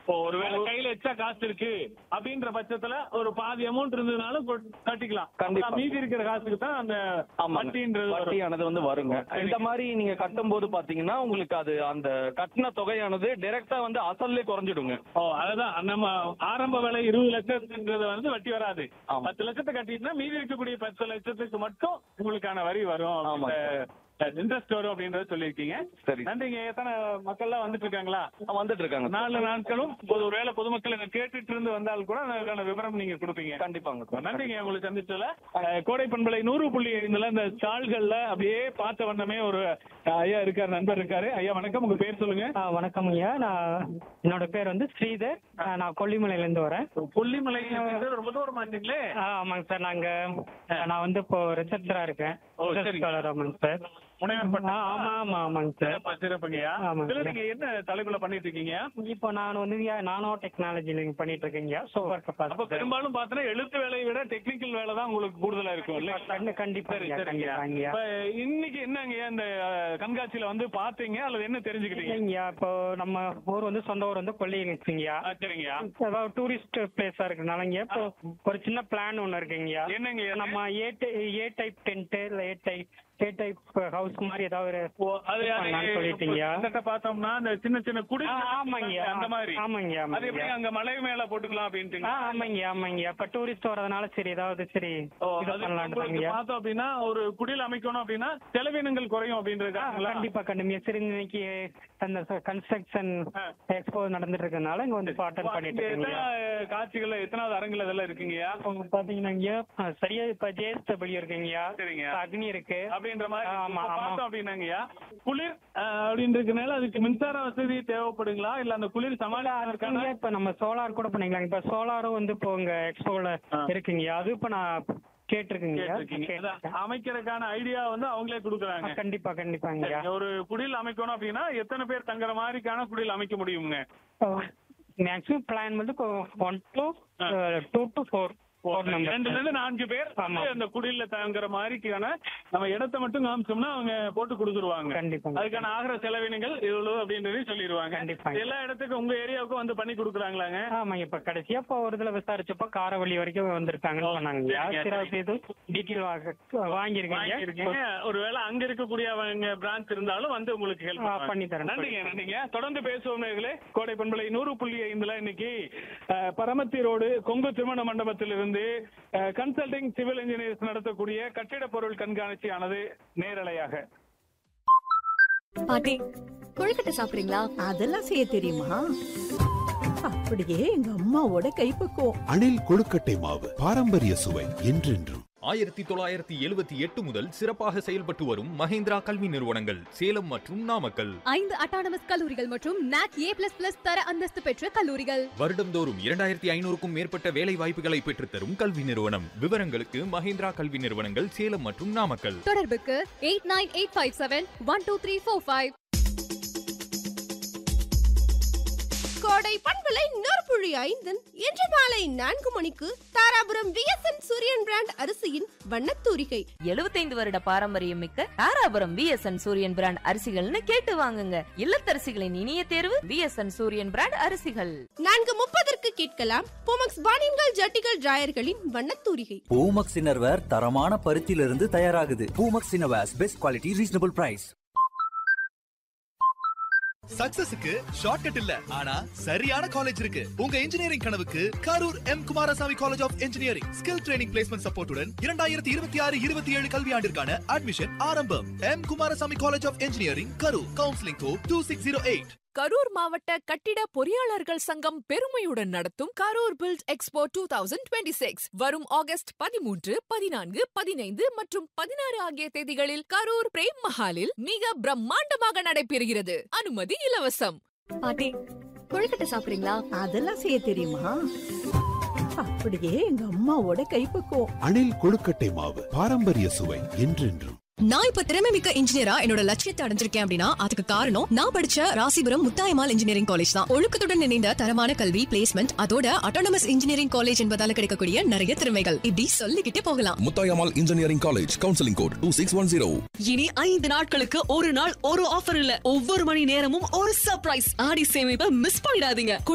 இப்போ ஒருவேளை கையில எச்சா காசு இருக்கு அப்படின்ற பட்சத்துல ஒரு பாதி அமௌண்ட் இருந்ததுனாலும் கொ- கட்டிக்கலாம் கண்டிப்பா. அப்ப மீதி இருக்கிற காசுக்கு தான் அந்த ஆமாங்க. வட்டின்றது வரும். வட்டியானது வந்து வருங்க சரி. இந்த மாதிரி நீங்க கட்டும் போது பாத்தீங்கன்னா உங்களுக்கு அது அந்த கட்டின தொகையானது டைரக்டா வந்து அசல்லே குறைஞ்சிடுங்க ஓ அதுதான் நம்ம ஆரம்ப விலை இருபது லட்சத்துன்றது வந்து வட்டி வராது ஆமா. பத்து லட்சத்தை கட்டிட்டுனா மீதி இருக்கக்கூடிய பத்து லட்சத்துக்கு மட்டும் உங்களுக்கான வரி வரும் ஆமா. இன்ட்ரெஸ்ட் வரும் அப்படின்றத சொல்லியிருக்கீங்க சரி நன்றிங்க எத்தனை மக்கள்லாம் வந்துட்டு இருக்காங்களா வந்துட்டு இருக்காங்க நாலு நாட்களும் பொது ஒருவேளை பொதுமக்கள் இதை கேட்டுட்டு இருந்து வந்தால் கூட அதுக்கான விவரம் நீங்க கொடுப்பீங்க கண்டிப்பாங்க நன்றிங்க உங்களை சந்திச்சதுல அஹ், கோடை பண்பலை நூறு புள்ளி ஐந்துல இந்த ஸ்டால்கள்ல அப்படியே பார்த்த வண்ணமே ஒரு அஹ், ஐயா இருக்காரு நண்பர் இருக்காரு ஐயா வணக்கம் உங்க பேர் சொல்லுங்க ஆ வணக்கம் ஐயா நான் என்னோட பேர் வந்து ஸ்ரீதர் ஆ, நான் கொல்லிமலையிலேருந்து வரேன் கொல்லிமலை அப்படின்றது ரொம்ப தூரம் மாட்டீங்களே ஆ ஆமாங்க சார் நாங்க நான் வந்து இப்போ ரிசர்ச்சரா இருக்கேன் ஓ, Research சரிங்க. scholar ஆமாங்க சார் முனைவர் ஆ பட்டம் ஆமா ஆமா ஆமாங்க சார் சிறப்பா, சிறப்புங்கய்யா ஆமாங்க. இதுல நீங்க என்ன தலைப்புல பண்ணிட்டு இருக்கீங்க இப்போ நான் வந்து நானோ டெக்னாலஜில பண்ணிட்டு இருக்கேங்க சூப்பர் அப்ப கப்பாசிட்டி பெரும்பாலும் பார்த்தீங்கன்னா எழுத்து வேலையை விட டெக்னிக்கல் வேலை தான் உங்களுக்கு கூடுதலா இருக்கும் இல்லையா கண்டிப்பா சரி ஐயா, சரிங்கய்யா கண்டிப்பா ஐயா. இப்ப இன்னைக்கு என்னங்கய்யா இந்த அஹ், கண்காட்சியில வந்து பாத்தீங்க அல்லது என்ன தெரிஞ்சுக்கிட்டீங்க இல்லைங்கய்யா இப்போ நம்ம ஊர் வந்து சொந்த ஊர் வந்து கொல்லி இருக்குங்கய்யா ஆ, சரிங்கய்யா அதாவது டூரிஸ்ட் பிளேஸா இருக்கனாலங்க இப்போ ஒரு சின்ன பிளான் ஒன்று இருக்குங்கய்யா என்னங்கய்யா நம்ம ஏ ஏ டைப் டென்ட் இல்ல A type A type house மாதிரி ஏதாவது ஒரு ஓ, அது அது பண்ணலாம்னு சொல்லிட்டீங்கய்யா. இந்த பார்த்தோம்னா அந்த சின்ன சின்ன குடி ஆ, ஆமாங்கய்யா. அந்த மாதிரி ஆமாங்கய்யா, அது எப்படி ஆமாங்கய்யா. அங்க மலை மேல போட்டுக்கலாம் ஆ அப்படின்ட்டு ஆமாங்க ஆமாங்க இப்ப டூரிஸ்ட் வரதுனால சரி ஏதாவது சரி ஓ, இது அது பண்ணலாம்னு உங்களுக்கு தாங்கய்யா. பார்த்தோம் அப்படின்னா ஒரு குடில் அமைக்கணும் அப்படின்னா செலவினங்கள் குறையும் ஆ, அப்படின்றது கண்டிப்பா கண்டிப்பா சரி இன்னைக்கு அந்த கன்ஸ்ட்ரக்ஷன் ஆ. எக்ஸ்போ நடந்துட்டு இருக்கனால இங்க வந்து அட்டன் பண்ணிட்டு எத்தனை இருக்கீங்க காட்சிகள் எத்தனாவது அரங்குல இதெல்லாம் இருக்குங்கய்யா பாத்தீங்கன்னா சரியா இப்ப ஜேஎஸ்டபிள்யூ இருக்குங்கய்யா சரிங்க அக்னி இருக்கு அப்படின்ற மாதிரி ஆமா, இப்ப ஆமா. பார்த்தோம் அப்படின்னாங்கய்யா குளிர் அஹ், அப்படின்றதுனால அதுக்கு மின்சார வசதி தேவைப்படுங்களா இல்ல அந்த குளிர் சமாளிக்கிறதுக்கான அதுக்குங்க இப்ப நம்ம சோலார் கூட பண்ணிக்கலாம் இப்ப சோலாரும் வந்து இப்போ உங்க எக்ஸ்போல ஆ. இருக்குங்கய்யா அது இப்ப நான் கேட்டிருக்கீங்க கேட்டிருக்கீங்க. அதான், அமைக்கிறதுக்கான ஐடியா வந்து அவங்களே கொடுக்குறாங்க கண்டிப்பா கண்டிப்பாங்கய்யா சரிங்க. ஒரு குடில் அமைக்கணும் அப்படின்னா எத்தனை பேர் தங்குற மாதிரிக்கான குடில் அமைக்க முடியுங்க மேக்ஸிமம் பிளான் வந்து one to two to four four ரெண்டுல நம்பர் இருந்து நான்கு பேர் ஆமா. வந்து அந்த குடில்ல தங்குற மாதிரிக்கான நம்ம இடத்தை மட்டும் காமிச்சோம்னா அவங்க போட்டு கொடுத்துருவாங்க கண்டிப்பா அதுக்கான ஆகிற செலவினங்கள் இவ்வளவு அப்படின்றதையும் சொல்லிடுவாங்க கண்டிப்பா. எல்லா இடத்துக்கும் உங்க ஏரியாவுக்கும் வந்து பண்ணி கொடுக்குறாங்களாங்க ஆமாங்க இப்ப கடைசியா இப்போ ஒரு இதுல விசாரிச்சப்போ காரவழி வரைக்கும் வந்திருக்காங்கன்னு சொன்னாங்க சரிங்க, சில இது டீட்டெயில் வாங்கியிருக்கீங்க வாங்கியிருக்கீங்க ஒருவேளை அங்க இருக்கக்கூடிய அவங்க பிரான்ச் இருந்தாலும் வந்து உங்களுக்கு ஹெல்ப் ஆ, பண்ணி தரேன். நன்றிங்க நன்றிங்க தொடர்ந்து பேசுவோம் நேயர்களே கோடை பண்பலை நூறு புள்ளி ஐந்துல இன்னைக்கு அஹ், பரமத்தி ரோடு கொங்கு திருமண மண்டபத்திலிருந்து கன்சல்டிங் சிவில் இன்ஜினியர்ஸ் நடத்தக்கூடிய கட்டிட பொருள் கண்காட்சியானது நேரலையாக பாட்டி கொழுக்கட்டை சாப்பிடுறீங்களா அதெல்லாம் செய்ய தெரியுமா அப்படியே எங்க அம்மாவோட கைப்பக்குவம் அணில் கொழுக்கட்டை மாவு பாரம்பரிய சுவை என்றென்றும் ஆயிரத்தி தொள்ளாயிரத்தி எழுபத்தி எட்டு முதல் சிறப்பாக செயல்பட்டு வரும் மஹேந்திரா கல்வி நிறுவனங்கள் சேலம் மற்றும் நாமக்கல் ஐந்து அட்டானமஸ் கல்லூரிகள் மற்றும் நாக் ஏ பிளஸ் பிளஸ் தர அந்தஸ்து பெற்ற கல்லூரிகள் வருடந்தோறும் இரண்டாயிரத்தி ஐநூறுக்கும் மேற்பட்ட வேலை வாய்ப்புகளை பெற்றுத்தரும் கல்வி நிறுவனம் விவரங்களுக்கு மஹேந்திரா கல்வி நிறுவனங்கள் சேலம் மற்றும் நாமக்கல் தொடர்புக்கு eight nine eight five seven one two three four five கோடை பண்பலை நூற்புழி ஐந்தன் இன்று மாலை நான்கு மணிக்கு தாராபுரம் விஎஸ்என் சூரியன் பிராண்ட் அரிசியின் வண்ணத்தூரிகை எழுபத்தைந்து வருட பாரம்பரியம் மிக்க தாராபுரம் விஎஸ்என் சூரியன் பிராண்ட் அரிசிகள்னு கேட்டு வாங்குங்க இல்லத்தரசிகளின் இனிய தேர்வு விஎஸ்என் சூரியன் பிராண்ட் அரிசிகள் நான்கு முப்பதற்கு கேட்கலாம் போமக்ஸ் பானின்கள் ஜட்டிகள் டிராயர்களின் வண்ணத்தூரிகை பூமக்ஸ் இன்னர்வேர் தரமான பருத்தியிலிருந்து தயாராகுது Poomex innerwears best quality reasonable price சக்சஸுக்கு ஷார்ட்கட் இல்ல ஆனா சரியான காலேஜ் இருக்கு உங்க இன்ஜினியரிங் கனவுக்கு Karur M Kumarasamy college of engineering skill training placement சப்போர்ட்டுடன் இரண்டாயிரத்தி இருபத்தி ஆறு இருபத்தி ஏழு கல்வியாண்டிற்கான அட்மிஷன் ஆரம்பம் M Kumarasamy college of engineering Karur counselling code two six zero eight Karur மாவட்ட கட்டிட பொறியாளர்கள் சங்கம் பெருமையுடன் நடத்தும் Karur build expo two thousand twenty six வரும் ஆகஸ்ட் பதிமூன்று பதினான்கு பதினைந்து மற்றும் பதினாறு ஆகிய தேதிகளில் கரூர் பிரேம் மஹாலில் மிக பிரம்மாண்டமாக நடைபெறுகிறது அனுமதி இலவசம் பாட்டி கொழுக்கட்டை சாப்பிடுறீங்களா அதெல்லாம் செய்ய தெரியுமா அப்படியே எங்க அம்மாவோட கைப்பக்குவம் அணில் கொழுக்கட்டை மாவு பாரம்பரிய சுவை என்றென்றும் நான் இப்ப திறமை மிக்க இன்ஜினியரா என்னோட லட்சியத்தை அடைஞ்சிருக்கேன் அப்படின்னா அதுக்கு காரணம் நான் படிச்ச ராசிபுரம் முத்தாயமால் இன்ஜினியரிங் காலேஜ் தான் ஒழுக்கத்துடன் இணைந்த தரமான கல்வி பிளேஸ்மெண்ட் அதோட அட்டானமஸ் இன்ஜினியரிங் காலேஜ் என்பதால கிடைக்கக்கூடிய நிறைய திறமைகள் இப்படி சொல்லிக்கிட்டே போகலாம் Muthayammal engineering college counselling code two six one zero இனி ஐந்து நாட்களுக்கு ஒரு நாள் ஒரு ஆஃபர் இல்ல ஒவ்வொரு மணி நேரமும் ஒரு சர்ப்ரைஸ் ஆடி சேமிப்பை மிஸ் பண்ணிடாதீங்க